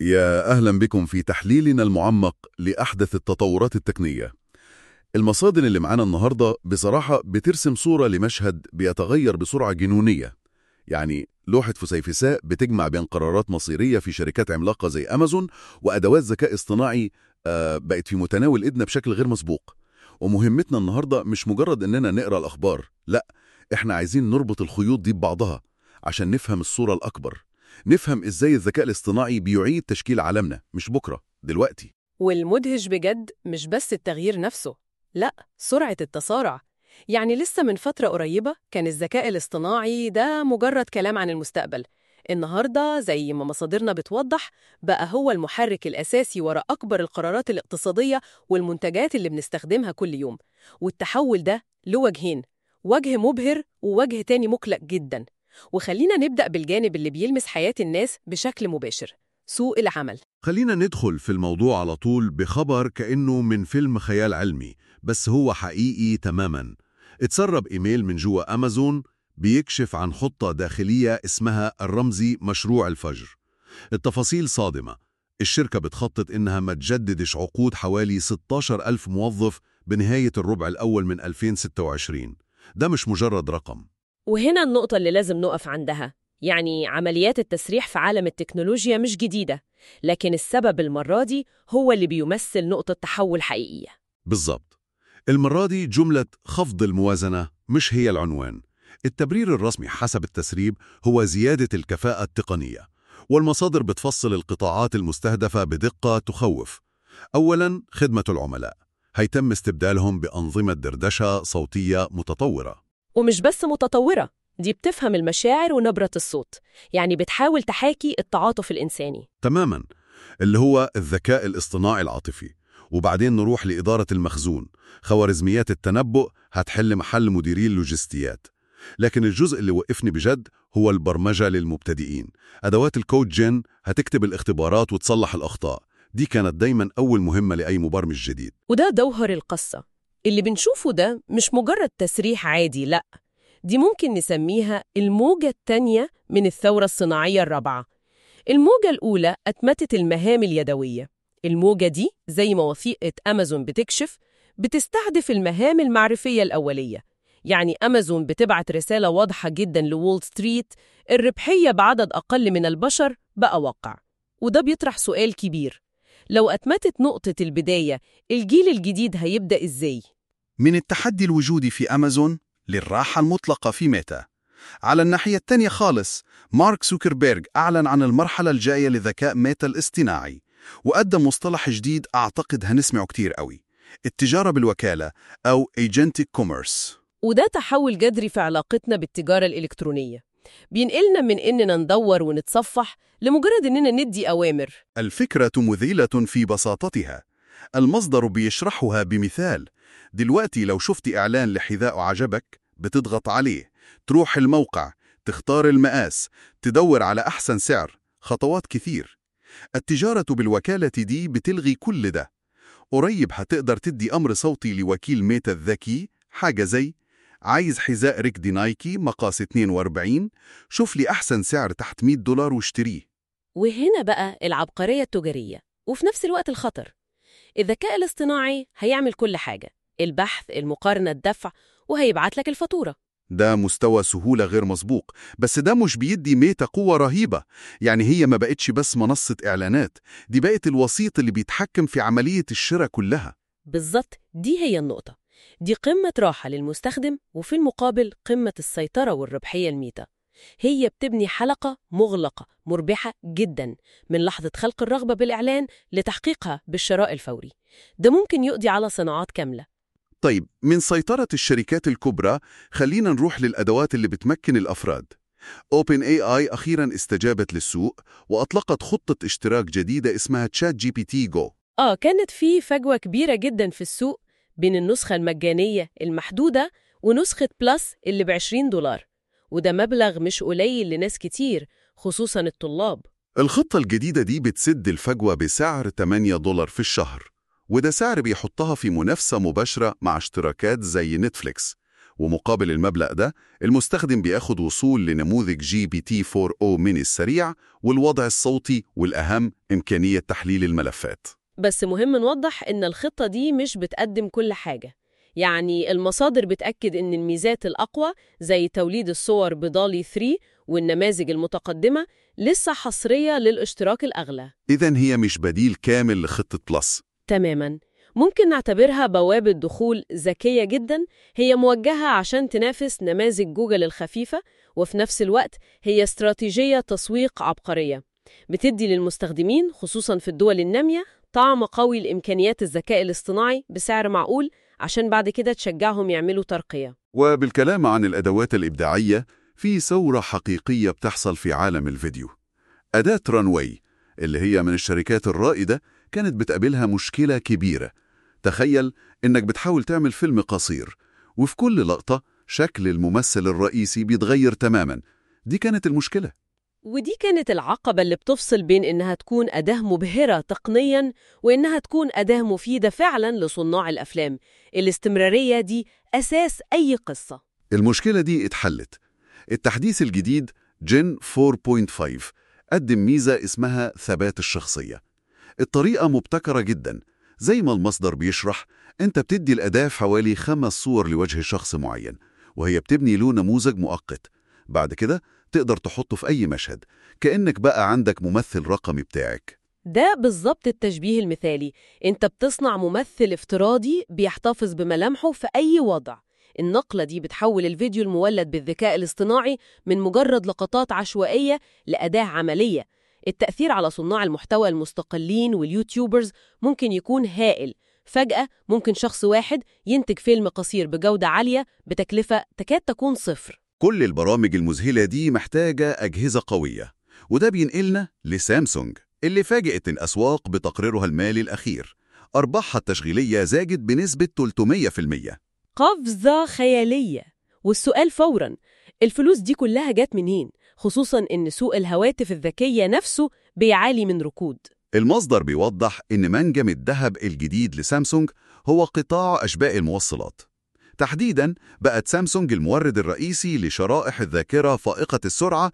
يا أهلا بكم في تحليلنا المعمق لأحدث التطورات التقنية المصادر اللي معانا النهاردة بصراحة بترسم صورة لمشهد بيتغير بسرعة جنونية يعني لوحة فسيفساء بتجمع بين قرارات مصيرية في شركات عملاقة زي أمازون وأدوات ذكاء اصطناعي آه، بقت في متناول إيدنا بشكل غير مسبوق ومهمتنا النهاردة مش مجرد إننا نقرأ الأخبار لا إحنا عايزين نربط الخيوط دي ببعضها عشان نفهم الصورة الأكبر نفهم إزاي الذكاء الاصطناعي بيعيد تشكيل عالمنا مش بكرة دلوقتي والمدهش بجد مش بس التغيير نفسه لا سرعة التسارع يعني لسه من فترة قريبة كان الذكاء الاصطناعي ده مجرد كلام عن المستقبل النهاردة زي ما مصادرنا بتوضح بقى هو المحرك الأساسي وراء أكبر القرارات الاقتصادية والمنتجات اللي بنستخدمها كل يوم والتحول ده له وجهين وجه مبهر ووجه تاني مقلق جدا وخلينا نبدأ بالجانب اللي بيلمس حياة الناس بشكل مباشر سوق العمل خلينا ندخل في الموضوع على طول بخبر كأنه من فيلم خيال علمي بس هو حقيقي تماماً اتسرب إيميل من جوا أمازون بيكشف عن خطة داخلية اسمها الرمزي مشروع الفجر التفاصيل صادمة الشركة بتخطط إنها ما تجددش عقود حوالي 16 ألف موظف بنهاية الربع الأول من 2026 ده مش مجرد رقم وهنا النقطة اللي لازم نقف عندها يعني عمليات التسريح في عالم التكنولوجيا مش جديدة لكن السبب المرة دي هو اللي بيمثل نقطة تحول حقيقية بالظبط المرة دي جملة خفض الموازنة مش هي العنوان التبرير الرسمي حسب التسريب هو زيادة الكفاءة التقنية والمصادر بتفصل القطاعات المستهدفة بدقة تخوف أولاً خدمة العملاء هيتم استبدالهم بأنظمة دردشة صوتية متطورة ومش بس متطورة دي بتفهم المشاعر ونبرة الصوت يعني بتحاول تحاكي التعاطف الإنساني تماماً اللي هو الذكاء الاصطناعي العاطفي وبعدين نروح لإدارة المخزون خوارزميات التنبؤ هتحل محل مديري اللوجستيات لكن الجزء اللي وقفني بجد هو البرمجة للمبتدئين أدوات الكود جين هتكتب الاختبارات وتصلح الأخطاء دي كانت دايما أول مهمة لأي مبرمج جديد وده جوهر القصة اللي بنشوفه ده مش مجرد تسريح عادي لأ دي ممكن نسميها الموجة التانية من الثورة الصناعية الرابعة الموجة الأولى أتمتت المهام اليدوية الموجة دي زي ما وثيقة أمازون بتكشف بتستهدف المهام المعرفية الأولية يعني أمازون بتبعت رسالة واضحة جدا لوول ستريت الربحية بعدد أقل من البشر بقى واقع وده بيطرح سؤال كبير لو أتمتت نقطة البداية الجيل الجديد هيبدأ إزاي؟ من التحدي الوجودي في أمازون للراحة المطلقة في ميتا على الناحية التانية خالص مارك زوكربيرج أعلن عن المرحلة الجاية لذكاء ميتا الاصطناعي وقدم مصطلح جديد أعتقد هنسمعه كتير قوي التجارة بالوكالة أو Agentic Commerce وده تحول جذري في علاقتنا بالتجارة الإلكترونية بينقلنا من إننا ندور ونتصفح لمجرد إننا ندي أوامر الفكرة مذيلة في بساطتها المصدر بيشرحها بمثال دلوقتي لو شفت إعلان لحذاء عجبك بتضغط عليه تروح الموقع تختار المقاس تدور على أحسن سعر خطوات كثير التجارة بالوكالة دي بتلغي كل ده قريب هتقدر تدي أمر صوتي لوكيل ميتا الذكي حاجة زي عايز حذاء ركدي نايكي مقاس 42 شوف لي أحسن سعر تحت 100 دولار واشتريه وهنا بقى العبقرية التجارية وفي نفس الوقت الخطر الذكاء الاصطناعي هيعمل كل حاجة البحث المقارنة الدفع وهيبعت لك الفاتورة ده مستوى سهولة غير مسبوق بس ده مش بيدي ميتا قوة رهيبة يعني هي ما بقتش بس منصة إعلانات دي بقت الوسيط اللي بيتحكم في عملية الشراء كلها بالظبط دي هي النقطة دي قمة راحة للمستخدم وفي المقابل قمة السيطرة والربحية الميتا هي بتبني حلقة مغلقة مربحة جدا من لحظة خلق الرغبة بالإعلان لتحقيقها بالشراء الفوري ده ممكن يقضي على صناعات كاملة طيب من سيطرة الشركات الكبرى خلينا نروح للأدوات اللي بتمكن الأفراد OpenAI أخيرا استجابت للسوق وأطلقت خطة اشتراك جديدة اسمها تشات جي بي تي جو آه كانت في فجوة كبيرة جدا في السوق بين النسخة المجانية المحدودة ونسخة بلس اللي بعشرين دولار وده مبلغ مش قليل لناس كتير خصوصا الطلاب الخطة الجديدة دي بتسد الفجوة بسعر 8 دولار في الشهر وده سعر بيحطها في منافسة مباشرة مع اشتراكات زي نتفليكس ومقابل المبلغ ده المستخدم بياخد وصول لنموذج جي بي تي 4 او ميني السريع والوضع الصوتي والأهم إمكانية تحليل الملفات بس مهم نوضح إن الخطة دي مش بتقدم كل حاجة يعني المصادر بتأكد إن الميزات الأقوى زي توليد الصور بدالي 3 والنماذج المتقدمة لسه حصرية للاشتراك الأغلى إذا هي مش بديل كامل لخطة بلس تماماً ممكن نعتبرها بوابة دخول ذكية جدا هي موجهة عشان تنافس نماذج جوجل الخفيفة وفي نفس الوقت هي استراتيجية تسويق عبقرية بتدي للمستخدمين خصوصا في الدول النامية طعم قوي لإمكانيات الذكاء الاصطناعي بسعر معقول عشان بعد كده تشجعهم يعملوا ترقية وبالكلام عن الأدوات الإبداعية في ثورة حقيقية بتحصل في عالم الفيديو أداة رانواي اللي هي من الشركات الرائدة كانت بتقابلها مشكلة كبيرة تخيل إنك بتحاول تعمل فيلم قصير وفي كل لقطة شكل الممثل الرئيسي بيتغير تماما دي كانت المشكلة ودي كانت العقبة اللي بتفصل بين إنها تكون أداة مبهرة تقنياً وإنها تكون أداة مفيدة فعلاً لصناع الأفلام الاستمرارية دي أساس أي قصة المشكلة دي اتحلت التحديث الجديد جين 4.5 قدم ميزة اسمها ثبات الشخصية الطريقة مبتكرة جدا زي ما المصدر بيشرح انت بتدي الأداة في حوالي خمس صور لوجه شخص معين وهي بتبني له نموذج مؤقت بعد كده تقدر تحطه في أي مشهد كأنك بقى عندك ممثل رقمي بتاعك ده بالظبط التشبيه المثالي انت بتصنع ممثل افتراضي بيحتفظ بملامحه في أي وضع النقلة دي بتحول الفيديو المولد بالذكاء الاصطناعي من مجرد لقطات عشوائية لأداة عملية التأثير على صناع المحتوى المستقلين واليوتيوبرز ممكن يكون هائل فجأة ممكن شخص واحد ينتج فيلم قصير بجودة عالية بتكلفة تكاد تكون صفر كل البرامج المذهلة دي محتاجة أجهزة قوية وده بينقلنا لسامسونج اللي فاجئت الأسواق بتقريرها المالي الأخير أرباحها التشغيلية زادت بنسبة 300% قفزة خيالية والسؤال فوراً الفلوس دي كلها جت منين؟ خصوصاً إن سوق الهواتف الذكية نفسه بيعاني من ركود المصدر بيوضح إن منجم الذهب الجديد لسامسونج هو قطاع أشباء الموصلات تحديداً بقت سامسونج المورد الرئيسي لشرائح الذاكرة فائقة السرعة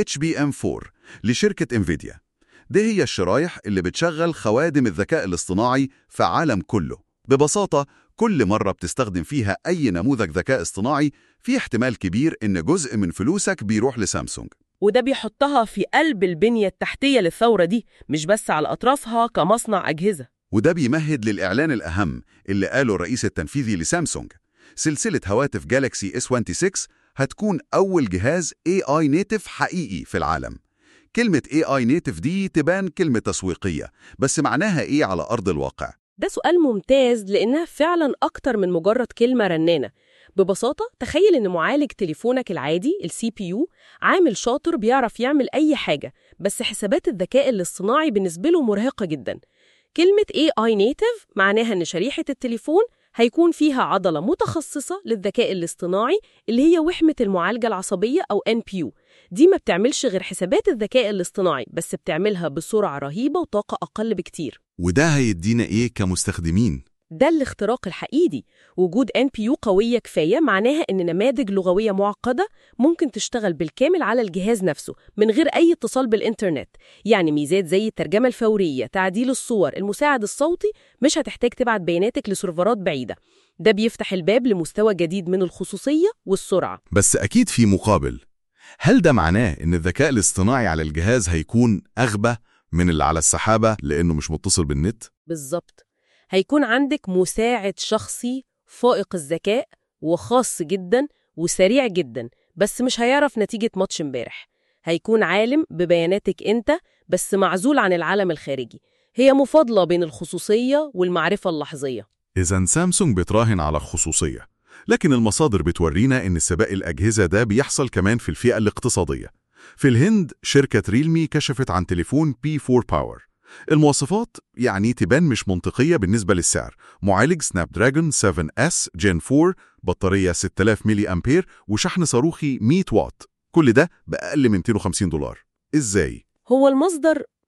HBM4 لشركة انفيديا دي هي الشرايح اللي بتشغل خوادم الذكاء الاصطناعي في عالم كله ببساطة كل مرة بتستخدم فيها أي نموذج ذكاء اصطناعي في احتمال كبير إن جزء من فلوسك بيروح لسامسونج وده بيحطها في قلب البنية التحتية للثورة دي مش بس على أطرافها كمصنع أجهزة وده بيمهد للإعلان الأهم اللي قاله الرئيس التنفيذي لسامسونج سلسلة هواتف جالاكسي S26 هتكون أول جهاز AI نيتف حقيقي في العالم كلمة AI نيتف دي تبان كلمة تسويقية بس معناها إيه على أرض الواقع؟ ده سؤال ممتاز لأنها فعلا أكتر من مجرد كلمة رنانة ببساطة تخيل إن معالج تليفونك العادي السي بي يو عامل شاطر بيعرف يعمل أي حاجة بس حسابات الذكاء الاصطناعي بالنسبة له مرهقة جدا كلمة AI Native معناها إن شريحة التليفون هيكون فيها عضلة متخصصة للذكاء الاصطناعي اللي هي وحمة المعالجة العصبية أو NPU دي ما بتعملش غير حسابات الذكاء الاصطناعي بس بتعملها بسرعة رهيبة وطاقة أقل بكتير وده هيدينا إيه كمستخدمين؟ ده الاختراق الحقيقي وجود NPU قوية كفاية معناها إن نماذج لغوية معقدة ممكن تشتغل بالكامل على الجهاز نفسه من غير أي اتصال بالإنترنت يعني ميزات زي الترجمة الفورية تعديل الصور المساعد الصوتي مش هتحتاج تبعت بياناتك لسيرفرات بعيدة ده بيفتح الباب لمستوى جديد من الخصوصية والسرعة بس أكيد في مقابل هل ده معناه إن الذكاء الاصطناعي على الجهاز هيكون أغبى من اللي على السحابة لأنه مش متصل بالنت؟ بالظبط هيكون عندك مساعد شخصي فائق الذكاء وخاص جدا وسريع جدا بس مش هيعرف نتيجة ماتش امبارح هيكون عالم ببياناتك انت بس معزول عن العالم الخارجي هي مفاضلة بين الخصوصية والمعرفة اللحظية إذا سامسونج بتراهن على الخصوصية لكن المصادر بتورينا إن سباق الأجهزة ده بيحصل كمان في الفئة الاقتصادية في الهند شركة ريلمي كشفت عن تليفون P4 Power المواصفات يعني تبان مش منطقية بالنسبة للسعر معالج سناب دراجون 7S جين 4 بطارية 6000 ملي أمبير وشحن صاروخي 100 واط كل ده بأقل من 250 دولار إزاي؟ هو المصدر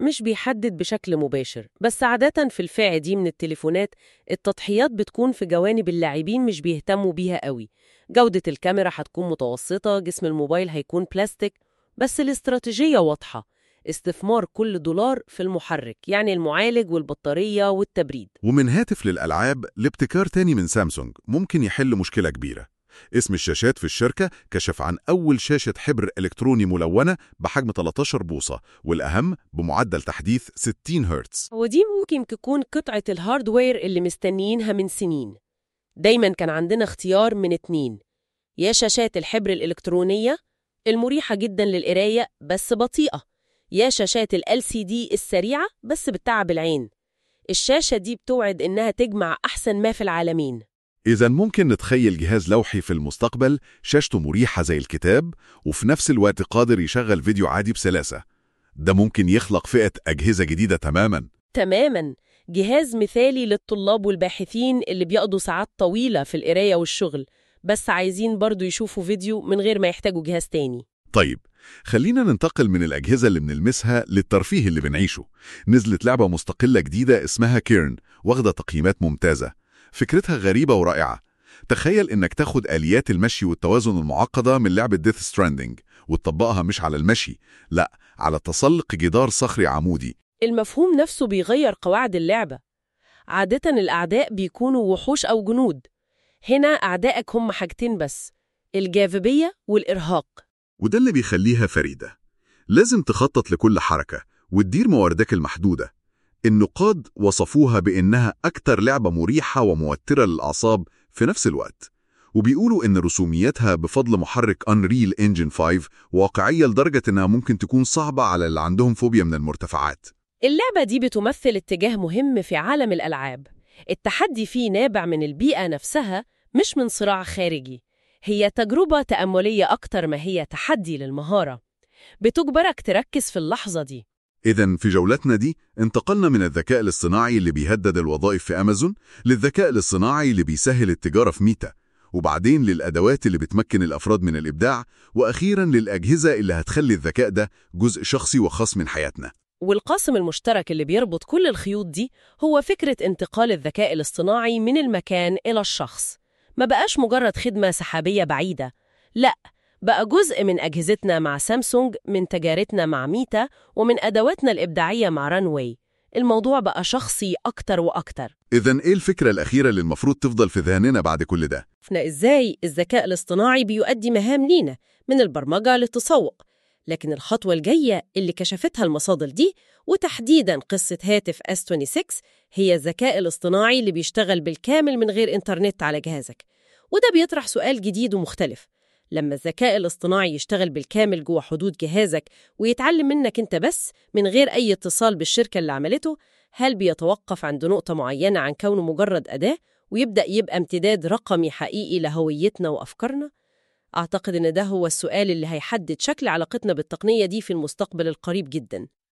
مش بيحدد بشكل مباشر بس عادة في الفئة دي من التليفونات التضحيات بتكون في جوانب اللاعبين مش بيهتموا بيها قوي جودة الكاميرا هتكون متوسطة جسم الموبايل هيكون بلاستيك بس الاستراتيجية واضحة استثمار كل دولار في المحرك يعني المعالج والبطارية والتبريد ومن هاتف للألعاب لابتكار تاني من سامسونج ممكن يحل مشكلة كبيرة اسم الشاشات في الشركة كشف عن أول شاشة حبر إلكتروني ملونة بحجم 13 بوصة والأهم بمعدل تحديث 60 هرتز ودي ممكن تكون قطعة الهاردوير اللي مستنيينها من سنين دايما كان عندنا اختيار من اتنين يا شاشات الحبر الإلكترونية المريحة جدا للقراية بس بطيئة يا شاشات ال LCD السريعة بس بتتعب العين الشاشة دي بتوعد إنها تجمع أحسن ما في العالمين إذا ممكن نتخيل جهاز لوحي في المستقبل شاشته مريحة زي الكتاب وفي نفس الوقت قادر يشغل فيديو عادي بسلاسة ده ممكن يخلق فئة أجهزة جديدة تماماً تماما جهاز مثالي للطلاب والباحثين اللي بيقضوا ساعات طويلة في القراية والشغل بس عايزين برضو يشوفوا فيديو من غير ما يحتاجوا جهاز تاني طيب خلينا ننتقل من الأجهزة اللي بنلمسها للترفيه اللي بنعيشه نزلت لعبة مستقلة جديدة اسمها كيرن واخدة تقييمات ممتازة فكرتها غريبة ورائعة تخيل إنك تاخد آليات المشي والتوازن المعقدة من لعبة ديث ستراندنج وتطبقها مش على المشي لا على تسلق جدار صخري عمودي المفهوم نفسه بيغير قواعد اللعبة عادة الأعداء بيكونوا وحوش أو جنود هنا أعدائك هم حاجتين بس الجاذبية والإرهاق وده اللي بيخليها فريدة لازم تخطط لكل حركة وتدير مواردك المحدودة النقاد وصفوها بإنها أكتر لعبة مريحة وموترة للأعصاب في نفس الوقت وبيقولوا إن رسومياتها بفضل محرك Unreal Engine 5 واقعية لدرجة إنها ممكن تكون صعبة على اللي عندهم فوبيا من المرتفعات اللعبة دي بتمثل اتجاه مهم في عالم الألعاب التحدي فيه نابع من البيئة نفسها مش من صراع خارجي هي تجربة تأملية أكتر ما هي تحدي للمهارة بتجبرك تركز في اللحظة دي إذا في جولتنا دي انتقلنا من الذكاء الاصطناعي اللي بيهدد الوظائف في أمازون للذكاء الاصطناعي اللي بيسهل التجارة في ميتا وبعدين للأدوات اللي بتمكن الأفراد من الإبداع وأخيراً للأجهزة اللي هتخلي الذكاء ده جزء شخصي وخاص من حياتنا والقاسم المشترك اللي بيربط كل الخيوط دي هو فكرة انتقال الذكاء الاصطناعي من المكان إلى الشخص ما بقاش مجرد خدمة سحابية بعيدة لا بقى جزء من أجهزتنا مع سامسونج من تجارتنا مع ميتا ومن أدواتنا الإبداعية مع رانواي الموضوع بقى شخصي أكتر وأكتر إذا إيه الفكرة الأخيرة اللي المفروض تفضل في ذهننا بعد كل ده؟ شفنا إزاي الذكاء الاصطناعي بيؤدي مهام لينا من البرمجة للتسوق لكن الخطوة الجاية اللي كشفتها المصادر دي وتحديداً قصة هاتف S26 هي الذكاء الاصطناعي اللي بيشتغل بالكامل من غير إنترنت على جهازك وده بيطرح سؤال جديد ومختلف لما الذكاء الاصطناعي يشتغل بالكامل جوه حدود جهازك ويتعلم منك انت بس من غير أي اتصال بالشركة اللي عملته هل بيتوقف عند نقطة معينة عن كونه مجرد أداة ويبدأ يبقى امتداد رقمي حقيقي لهويتنا وأفكارنا؟ أعتقد إن ده هو السؤال اللي هيحدد شكل علاقتنا بالتقنية دي في المستقبل القريب جداً